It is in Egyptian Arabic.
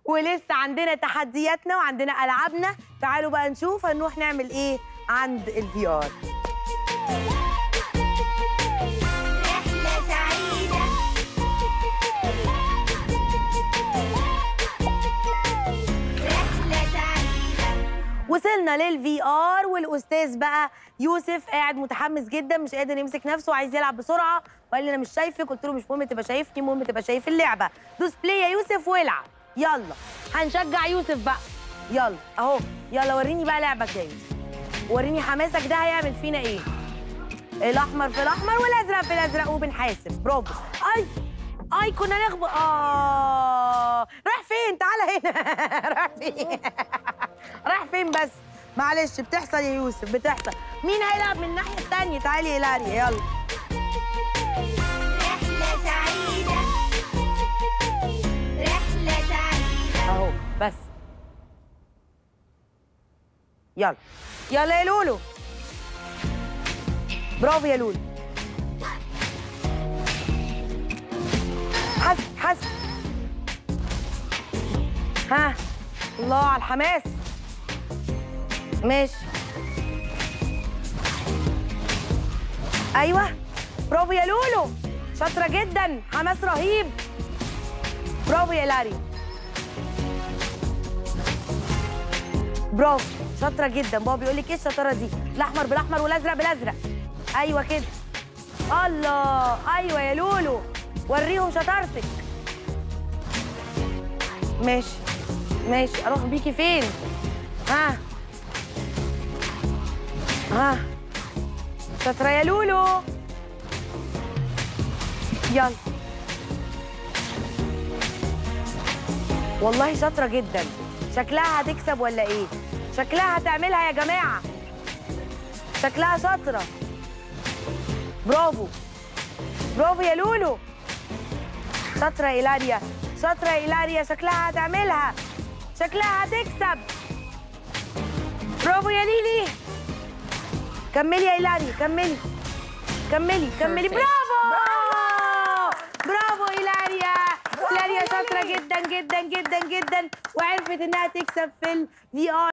ولسه عندنا تحدياتنا وعندنا العابنا تعالوا بقى نشوف هنروح نعمل ايه عند الفي ار رحلة سعيدة رحلة سعيدة وصلنا للفي ار والاستاذ بقى يوسف قاعد متحمس جدا مش قادر يمسك نفسه وعايز يلعب بسرعه وقال لي انا مش شايفك قلت له مش مهم تبقى شايفني المهم تبقى شايف اللعبه دوس بلاي يا يوسف والعب يلا هنشجع يوسف بقى يلا اهو يلا وريني بقى لعبك يا يوسف وريني حماسك ده هيعمل فينا ايه الاحمر في الاحمر والازرق في الازرق وبنحاسب برافو اي اي كنا نخبط اه راح فين تعالى هنا راح فين راح فين بس معلش بتحصل يا يوسف بتحصل مين هيلعب من الناحيه الثانيه تعالي يا لاريا يلا رحلة سعيدة رحلة سعيدة اهو بس يلا يلا يا لولو برافو يا لولو حسب حسب ها الله على الحماس ماشي ايوه برافو يا لولو شاطره جدا حماس رهيب برافو يا لاري برافو شاطره جدا بابا بيقول لك ايه الشطاره دي الاحمر بالاحمر والازرق بالازرق ايوه كده الله ايوه يا لولو وريهم شطارتك ماشي ماشي اروح بيكي فين ها ها شاطره يا لولو يلا والله شاطره جدا شكلها هتكسب ولا ايه شكلها هتعملها يا جماعه شكلها شاطره برافو برافو يا لولو شاطره يا إيلاريا شاطره يا إيلاريا شكلها هتعملها شكلها هتكسب برافو يا ليلي كملي يا إيلاريا كملي كملي كملي برافو برافو إيلاريا إيلاريا شاطره جدا جدا جدا جدا وعرفت انها تكسب في الفي ار